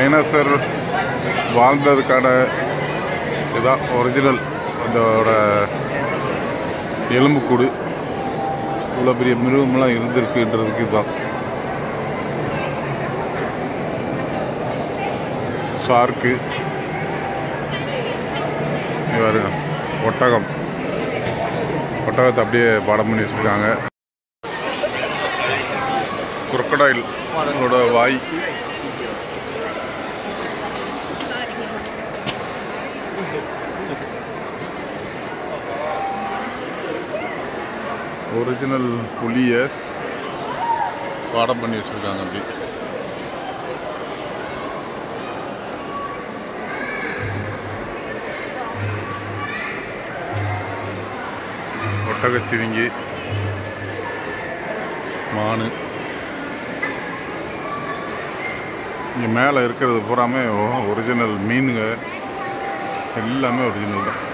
Dinosaur வாழ்ந்ததுக்கான இதான் original அதோட எலும்புக்கூடு இவ்வளோ பெரிய மிருகமெல்லாம் இருந்திருக்குன்றதுக்கு இதுதான் ஷார்க்கு இங்க பாருங்க ஒட்டகம் ஒட்டகத்தை அப்படியே படம் பண்ணி வச்சுருக்காங்க குரக்கடாயில் அதோட வாய் ஒரிஜினல் புலியை பாடம் பண்ணி வச்சுருக்காங்க அப்படி ஒட்டகச்சிவிங்கி மானு இங்கே மேலே இருக்கிறது பூராமே ஒரிஜினல் மீனுங்க எல்லாமே ஒரிஜினல் தான்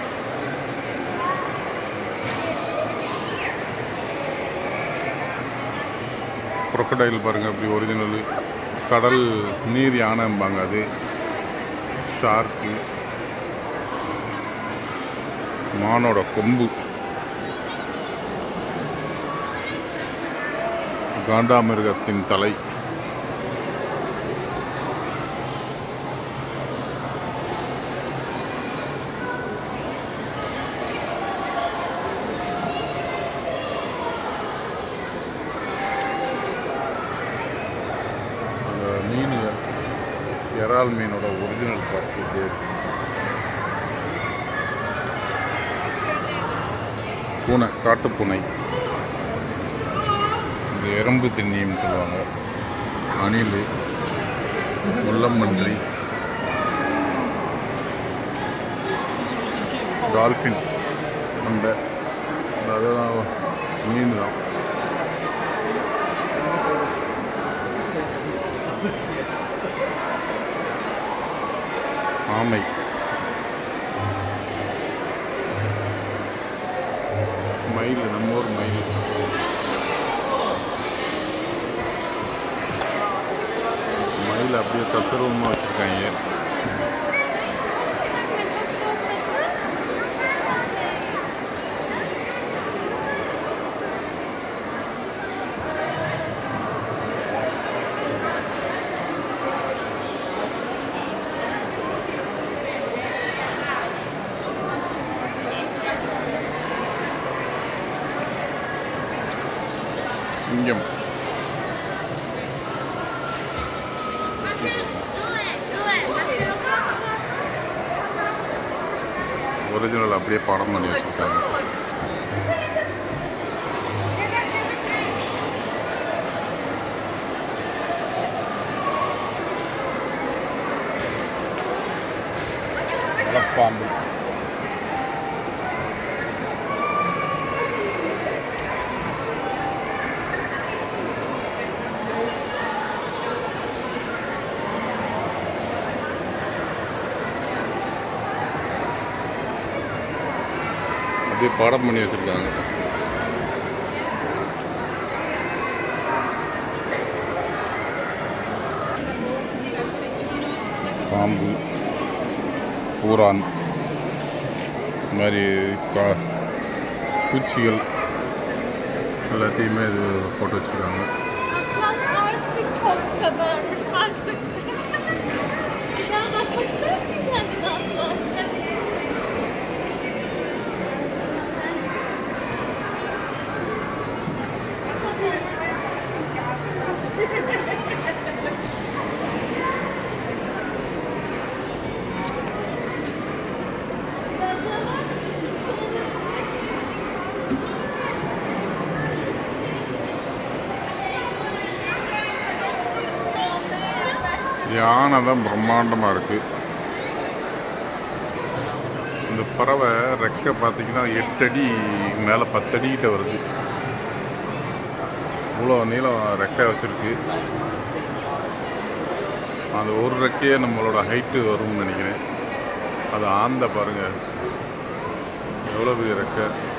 crocodile பாருங்க அப்படி ஒரிஜினல் கடல் நீர் யானைம்பாங்க அது ஷார்க்கு மானோட கொம்பு காண்டாமிருகத்தின் தலை அந்த மீன் இறால் மீனோட ஒரிஜினல் பார்ட் இப்படியே இருக்கு பூனை காட்டு பூனை இந்த எறும்பு திண்ணின்னு சொல்லுவாங்க அணில் முள்ளம்பன்றி டால்ஃபின் அந்த அதெல்லாம் மீன் தான் ஆமை மயில் நம்ம ஊர் மயில் மயில் அப்படியே தத்துருவமாக வச்சுருக்காங்க சிங்கம் ஒரிஜினல் அப்படியே படம் பண்ணி வச்சுருக்காங்க மலைப்பாம்பு அப்படியே படம் பண்ணி வச்சுருக்காங்க பாம்பு பூரான் இந்த மாதிரி கா பூச்சிகள் எல்லாத்தையுமே இது போட்டு வச்சுருக்காங்க Artık toz kabarmış artık. ya çok sevdim kendini Atlas. யானை தான் பிரம்மாண்டமாக இருக்குது இந்த பறவை ரெக்கை பார்த்தீங்கன்னா எட்டு அடி மேலே பத்தடிக்கிட்ட வருது இவ்வளோ நீளம் ரெக்கை வச்சுருக்கு அந்த ஒரு ரெக்கையே நம்மளோட ஹைட்டு வரும்னு நினைக்கிறேன் அது ஆந்த பாருங்க எவ்வளோ பெரிய ரெக்கை